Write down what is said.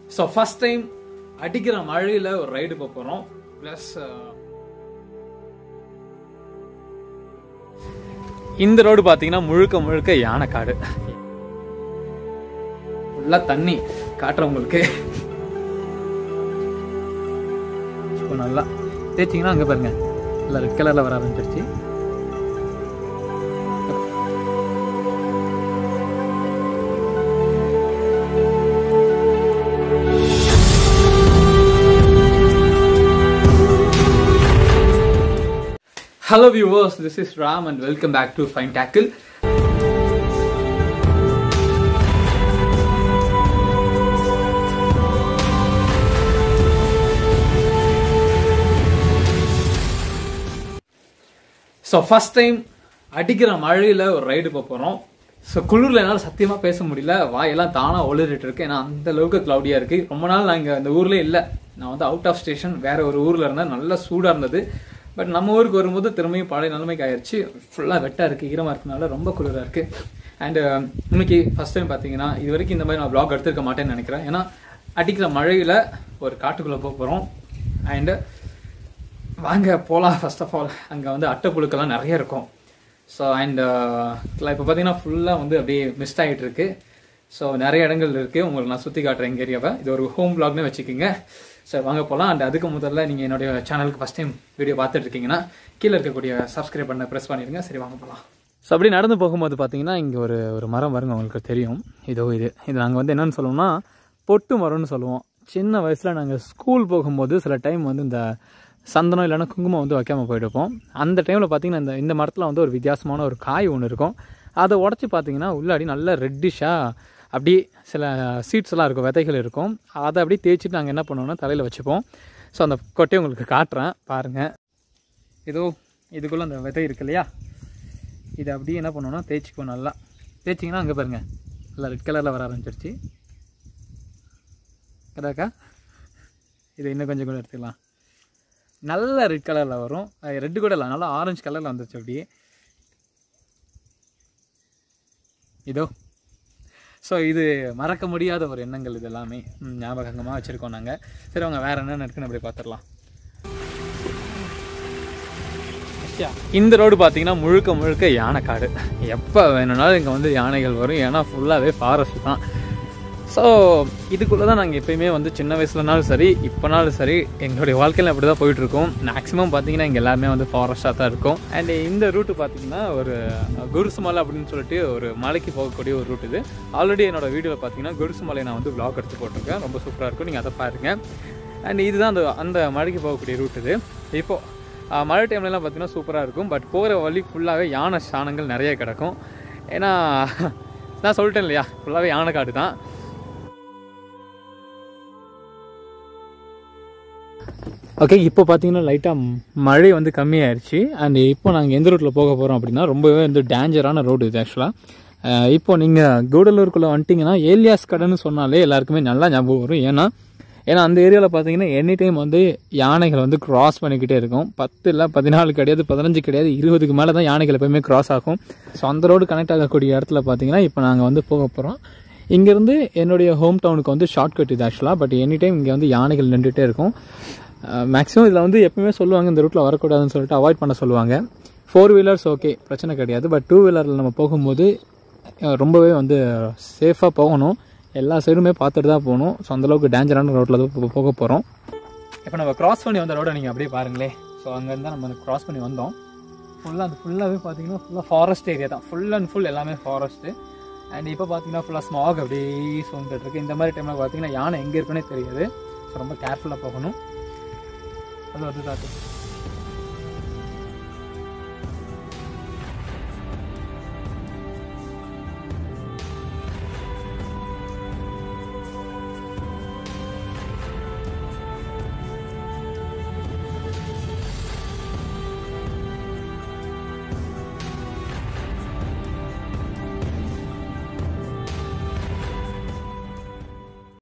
So first time அடிக்கிற மழையில் ஒரு ரைடு போக போகிறோம் ப்ளஸ் இந்த ரோடு பார்த்தீங்கன்னா முழுக்க முழுக்க யானைக்காடு ஃபுல்லாக தண்ணி காட்டுறேன் உங்களுக்கு இப்போ நல்லா தேய்ச்சிங்கன்னா அங்கே பாருங்க நல்லா ரெட் கலரில் வர ஆரம்பிச்சிருச்சு Hello viewers, this is Ram and welcome back to Fine Tackle. So first time அடிக்கிற மழையில் ஒரு ரைடு போக போகிறோம் ஸோ குளிரில் என்னால் சத்தியமாக பேச முடியல வாயெல்லாம் தானாக ஒளிரிட்டு இருக்கு ஏன்னா அந்த அளவுக்கு க்ளவுடியாக இருக்குது ரொம்ப நாள் நான் இங்கே அந்த ஊர்லேயே இல்லை நான் வந்து அவுட் ஆஃப் ஸ்டேஷன் வேற ஒரு ஊரில் இருந்தேன் நல்லா சூடாக இருந்தது பட் நம்ம ஊருக்கு வரும்போது திரும்பியும் பழைய நிலைமைக்கு ஆயிடுச்சு ஃபுல்லாக வெட்டாக இருக்குது ஈரமாக இருக்கனால ரொம்ப குளிராக இருக்குது அண்டு இன்னைக்கு ஃபர்ஸ்ட் டைம் பார்த்தீங்கன்னா இது வரைக்கும் இந்த மாதிரி நான் ப்ளாக் எடுத்திருக்க மாட்டேன்னு நினைக்கிறேன் ஏன்னா அடிக்கிற மழையில் ஒரு காட்டுக்குள்ளே போக போகிறோம் அண்டு வாங்க போகலாம் ஃபர்ஸ்ட் ஆஃப் ஆல் அங்கே வந்து அட்டைப்புழுக்கெல்லாம் நிறைய இருக்கும் ஸோ அண்ட் இப்போ பார்த்தீங்கன்னா ஃபுல்லாக வந்து அப்படியே மிஸ்ட் ஆகிட்டு இருக்கு ஸோ நிறைய இடங்கள் இருக்குது உங்களுக்கு நான் சுற்றி காட்டுறேன் எங்கள் ஏரியாவை இது ஒரு ஹோம் பிளாக்னு வச்சுக்கோங்க சரி வாங்க போகலாம் அண்ட் அதுக்கு முதல்ல நீங்கள் என்னுடைய சேனலுக்கு ஃபஸ்ட் டைம் வீடியோ பார்த்துட்டு இருக்கீங்கன்னா கீழே இருக்கக்கூடிய சப்ஸ்கிரைப் பண்ண ப்ரெஸ் பண்ணிடுங்க சரி வாங்க போகலாம் ஸோ அப்படி நடந்து போகும்போது பார்த்தீங்கன்னா இங்கே ஒரு ஒரு மரம் வருங்க உங்களுக்கு தெரியும் இதோ இது இது நாங்கள் வந்து என்னென்னு சொல்லுவோம்னா பொட்டு மரம்னு சொல்லுவோம் சின்ன வயசில் நாங்கள் ஸ்கூல் போகும்போது சில டைம் வந்து இந்த சந்தனம் இல்லைன்னா குங்குமம் வந்து வைக்காமல் போயிட்டுருப்போம் அந்த டைமில் பார்த்தீங்கன்னா இந்த இந்த மரத்தில் வந்து ஒரு வித்தியாசமான ஒரு காய் ஒன்று இருக்கும் அதை உடச்சி பார்த்தீங்கன்னா உள்ளாடி நல்ல ரெட்டிஷாக அப்படியே சில சீட்ஸ் எல்லாம் இருக்கும் விதைகள் இருக்கும் அதை அப்படியே தேய்ச்சிட்டு நாங்கள் என்ன பண்ணுவோம்னா தலையில் வச்சுப்போம் ஸோ அந்த கொட்டையை உங்களுக்கு காட்டுறேன் பாருங்கள் ஏதோ இதுக்குள்ளே அந்த விதை இருக்கு இல்லையா இதை அப்படியே என்ன பண்ணுவோம்னா தேய்ச்சிக்குவோம் நல்லா தேய்ச்சிங்கன்னா அங்கே பாருங்கள் நல்லா ரெட் கலரில் வர ஆரம்பிச்சிருச்சு கதாக்கா இது இன்னும் கொஞ்சம் கூட எடுத்துக்கலாம் நல்ல ரெட் கலரில் வரும் ரெட்டு கூட இல்லை நல்லா ஆரஞ்சு கலரில் வந்துருச்சு அப்படியே இதோ ஸோ இது மறக்க முடியாத ஒரு எண்ணங்கள் இது எல்லாமே ம், ஞாபகமாக வச்சுருக்கோம் நாங்கள் சரி அவங்க வேறு என்ன இருக்குன்னு அப்படி பார்த்துடலாம் இந்த ரோடு பார்த்தீங்கன்னா முழுக்க முழுக்க யானைக்காடு எப்போ வேணும்னாலும் இங்கே வந்து யானைகள் வரும் ஏன்னா ஃபுல்லாகவே ஃபாரஸ்ட் தான் ஸோ இதுக்குள்ளே தான் நாங்கள் எப்பயுமே வந்து சின்ன வயசுலனாலும் சரி இப்போனாலும் சரி எங்களுடைய வாழ்க்கையில் அப்படி தான் போயிட்டுருக்கோம் மேக்ஸிமம் பார்த்தீங்கன்னா இங்கே எல்லாமே வந்து ஃபாரஸ்ட்டாக தான் இருக்கும் அண்ட் இந்த ரூட்டு பார்த்தீங்கன்னா ஒரு குருசுமலை அப்படின்னு சொல்லிட்டு ஒரு மலைக்கு போகக்கூடிய ஒரு ரூட் இது ஆல்ரெடி என்னோட வீடியோவில் பார்த்தீங்கன்னா குருசுமலை நான் வந்து vlog எடுத்து போட்டிருக்கேன் ரொம்ப சூப்பராக இருக்கும் நீங்கள் அதை பாருங்கள் அண்ட் இதுதான் அந்த அந்த மலைக்கு போகக்கூடிய ரூட் இது இப்போது ஆஹ் மழை டைம்லலாம் பார்த்தீங்கன்னா சூப்பராக இருக்கும் பட் போகிற வழி ஃபுல்லாகவே யானை சாணங்கள் நிறைய கிடக்கும் ஏன்னா நான் சொல்லிட்டேன் இல்லையா ஃபுல்லாகவே யானை காடு தான் ஓகே இப்போ பார்த்தீங்கன்னா லைட்டாக மழை வந்து கம்மியாயிருச்சு அண்ட் இப்போ நாங்கள் எந்த ரூட்டில் போக போகிறோம் அப்படின்னா ரொம்பவே வந்து டேஞ்சரான ரோடு இது ஆக்சுவலாக இப்போ நீங்கள் கூடலூருக்குள்ளே வந்துட்டீங்கன்னா ஏலியாஸ் கடைன்னு சொன்னாலே எல்லாருக்குமே நல்லா ஞாபகம் வரும் ஏன்னா ஏன்னா அந்த ஏரியாவில் பார்த்தீங்கன்னா எனி டைம் வந்து யானைகள் வந்து கிராஸ் பண்ணிக்கிட்டே இருக்கும் பத்து இல்லை பதினாலு கிடையாது பதினஞ்சு கிடையாது இருபதுக்கு மேலே தான் யானைகள் எப்பயுமே கிராஸ் ஆகும் ஸோ அந்த ரோடு கனெக்ட் ஆகக்கூடிய இடத்துல பார்த்தீங்கன்னா இப்போ நாங்கள் வந்து போக போகிறோம் இங்கேருந்து என்னுடைய ஹோம் டவுனுக்கு வந்து ஷார்ட் கட் இது ஆக்சுவலாக பட் எனி டைம் இங்கே வந்து யானைகள் நின்றுட்டே இருக்கும் மேக்ஸிமம் இதில் வந்து எப்பவுமே சொல்லுவாங்க இந்த ரூட்டில் வரக்கூடாதுன்னு சொல்லிட்டு அவாய்ட் பண்ண சொல்லுவாங்க ஃபோர் வீலர்ஸ் ஓகே பிரச்சனை கிடையாது பட் டூ வீலரில் நம்ம போகும்போது அஹ், ரொம்பவே வந்து சேஃபாக போகணும் எல்லா சைடுமே பார்த்துட்டு தான் போகணும் ஸோ அந்தளவுக்கு டேஞ்சரான ரோட்டில் தான் போ- போக போகிறோம் இப்போ நம்ம கிராஸ் பண்ணி வந்த ரோடை நீங்கள் அப்படியே பாருங்களேன் ஸோ அங்கேருந்து தான் நம்ம கிராஸ் பண்ணி வந்தோம் ஃபுல்லாக அது ஃபுல்லாகவே பார்த்தீங்கன்னா ஃபுல்லாக ஃபாரஸ்ட் ஏரியா தான் ஃபுல் அண்ட் ஃபுல் எல்லாமே ஃபாரஸ்ட்டு அண்ட் இப்போ பார்த்தீங்கன்னா ஃபுல்லாக ஸ்மாக் அப்படியே சூழ்ந்துட்டு இருக்கு இந்த மாதிரி டைமில் பார்த்தீங்கன்னா யானை எங்கே இருக்குன்னே தெரியாது ஸோ ரொம்ப கேர்ஃபுல்லாக போகணும் அது வந்து தாத்து